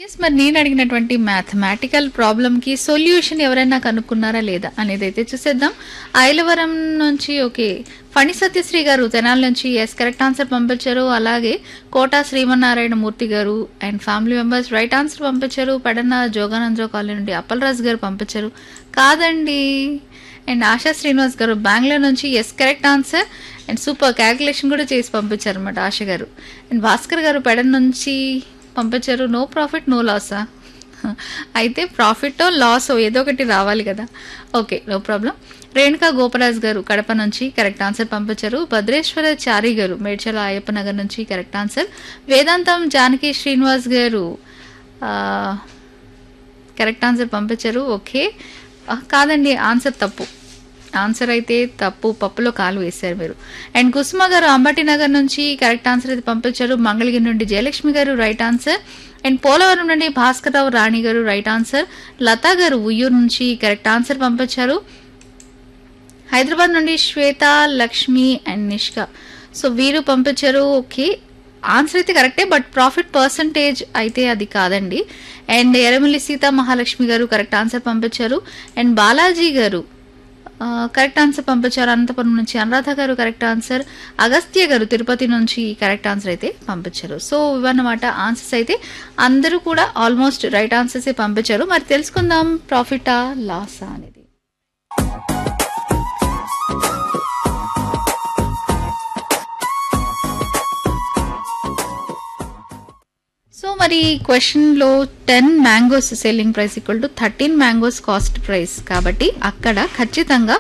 yes మరి నేను అడిగినటువంటి మ్యాథమెటికల్ ప్రాబ్లమ్కి సొల్యూషన్ ఎవరైనా కనుక్కున్నారా లేదా అనేది అయితే చూసేద్దాం ఐలవరం నుంచి ఓకే ఫణి సత్యశ్రీ గారు తెనాల నుంచి ఎస్ కరెక్ట్ ఆన్సర్ పంపించారు అలాగే quota Srimannarayana Murthy garu and family members right answer పంపించారు పెడన్న జోగానందరావు కాలనీ నుండి అప్పలరాజు గారు పంపించారు కాదండి అండ్ ఆశా శ్రీనివాస్ గారు బెంగళూరు నుంచి yes correct answer and super calculation కూడా చేసి పంపించారు అనమాట ఆశ గారు అండ్ భాస్కర్ గారు పెడన్ నుంచి పంపించారు నో ప్రాఫిట్ నో లాసా అయితే ప్రాఫిట్ లాస్ ఏదో ఒకటి రావాలి కదా okay no problem Renuka Goparaj garu Kadapa నుంచి కరెక్ట్ ఆన్సర్ పంపించారు భద్రేశ్వర చారి గారు మేడ్చల అయ్యప్ప నగర్ నుంచి కరెక్ట్ ఆన్సర్ వేదాంతం జానకి శ్రీనివాస్ గారు ఆ, కరెక్ట్ ఆన్సర్ పంపించారు ఓకే ఆ, కాదండి ఆన్సర్ తప్పు ఆన్సర్ అయితే తప్పు పప్పులో కాలు వేశారు మీరు అండ్ కుసుమ గారు అంబటి నగర్ నుంచి కరెక్ట్ ఆన్సర్ అయితే పంపించారు మంగళగిరి నుండి జయలక్ష్మి గారు రైట్ ఆన్సర్ అండ్ పోలవరం నుండి భాస్కరరావు రాణి గారు రైట్ ఆన్సర్ లతా గారు ఉయ్యూరు నుంచి కరెక్ట్ ఆన్సర్ పంపించారు హైదరాబాద్ నుండి శ్వేత లక్ష్మి అండ్ నిష్క సో వీరు పంపించారు ఓకే ఆన్సర్ అయితే కరెక్టే బట్ ప్రాఫిట్ పర్సంటేజ్ అయితే అది కాదండి and ఎరమల్లి Seetha Mahalakshmi garu correct answer పంపించారు అండ్ బాలాజీ గారు ఆ, కరెక్ట్ ఆన్సర్ పంపించారు అనంతపురం నుంచి అనురాధ గారు కరెక్ట్ ఆన్సర్ అగస్త్య గారు తిరుపతి నుంచి కరెక్ట్ ఆన్సర్ అయితే పంపించారు సో ఇవన్నమాట ఆన్సర్స్ అయితే అందరూ కూడా ఆల్మోస్ట్ రైట్ ఆన్సర్స్ పంపించారు మరి తెలుసుకుందాం ప్రాఫిటా లాసా అనేది సో మరి క్వశ్చన్లో ten mangoes selling price equal to thirteen mangoes cost price కాబట్టి అక్కడ ఖచ్చితంగా